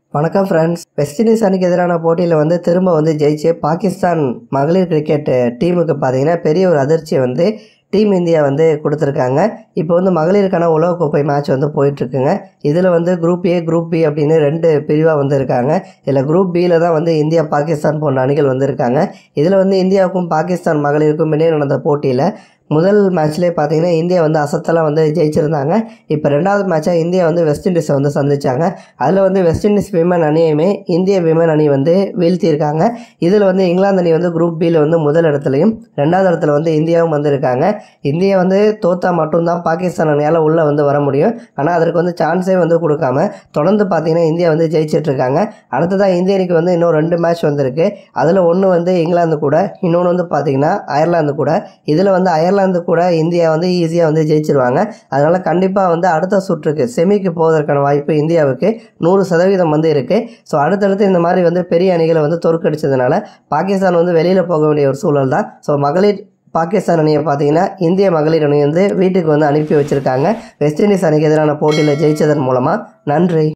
வணக்கம் friends west Indies அணிக்கு எதிரான போட்டியில் வந்து திரும்ப வந்து ஜெயிச்சு பாகிஸ்தான் மகளிர் கிரிக்கெட் டீமுக்கு பார்த்தீங்கன்னா பெரிய ஒரு அதிர்ச்சியை வந்து டீம் இந்தியா வந்து கொடுத்துருக்காங்க இப்போ வந்து மகளிருக்கான உலகக்கோப்பை மேட்ச் வந்து போயிட்டுருக்குங்க இதில் வந்து குரூப் ஏ குரூப் பி அப்படின்னு ரெண்டு பிரிவாக வந்து இருக்காங்க இதில் குரூப் பியில் தான் வந்து இந்தியா பாகிஸ்தான் போன்ற அணிகள் வந்து இருக்காங்க இதில் வந்து இந்தியாவுக்கும் பாகிஸ்தான் மகளிருக்கும் இடையே நடந்த போட்டியில் முதல் மேட்ச்லேயே பார்த்தீங்கன்னா இந்தியா வந்து அசத்தெல்லாம் வந்து ஜெயிச்சிருந்தாங்க இப்போ ரெண்டாவது மேட்சாக இந்தியா வந்து வெஸ்ட் இண்டீஸை வந்து சந்திச்சாங்க அதில் வந்து வெஸ்ட் இண்டீஸ் விமன் அணியுமே இந்திய விமன் அணி வந்து வீழ்த்தியிருக்காங்க இதில் வந்து இங்கிலாந்து அணி வந்து குரூப் பியில் வந்து முதல் இடத்துலையும் ரெண்டாவது இடத்துல வந்து இந்தியாவும் வந்திருக்காங்க இந்தியா வந்து தோத்தா மட்டும்தான் பாகிஸ்தான் அணியால் உள்ளே வந்து வர முடியும் ஆனால் அதற்கு வந்து சான்ஸே வந்து கொடுக்காம தொடர்ந்து பார்த்தீங்கன்னா இந்தியா வந்து ஜெயிச்சிட்டு இருக்காங்க அடுத்ததாக இந்திய அணிக்கு வந்து இன்னும் ரெண்டு மேட்ச் வந்திருக்கு அதில் ஒன்று வந்து இங்கிலாந்து கூட இன்னொன்று வந்து பார்த்தீங்கன்னா அயர்லாந்து கூட இதில் வந்து அயர்லாந்து கூட இந்தியா வந்து ஈஸியாக வந்து ஜெயிச்சிருவாங்க அதனால் கண்டிப்பாக வந்து அடுத்த சுற்றுக்கு செமிக்கு போவதற்கான வாய்ப்பு இந்தியாவுக்கு நூறு சதவீதம் வந்து இருக்குது ஸோ அடுத்தடுத்து இந்த மாதிரி வந்து பெரிய அணிகளை வந்து தோற்கடிச்சதுனால பாகிஸ்தான் வந்து வெளியில் போக வேண்டிய ஒரு சூழல் தான் ஸோ மகளிர் பாகிஸ்தான் அணியை பார்த்தீங்கன்னா இந்திய மகளிர் அணி வந்து வீட்டுக்கு வந்து அனுப்பி வச்சுருக்காங்க வெஸ்ட் இண்டீஸ் அணிக்கு எதிரான போட்டியில் ஜெயிச்சதன் மூலமாக நன்றி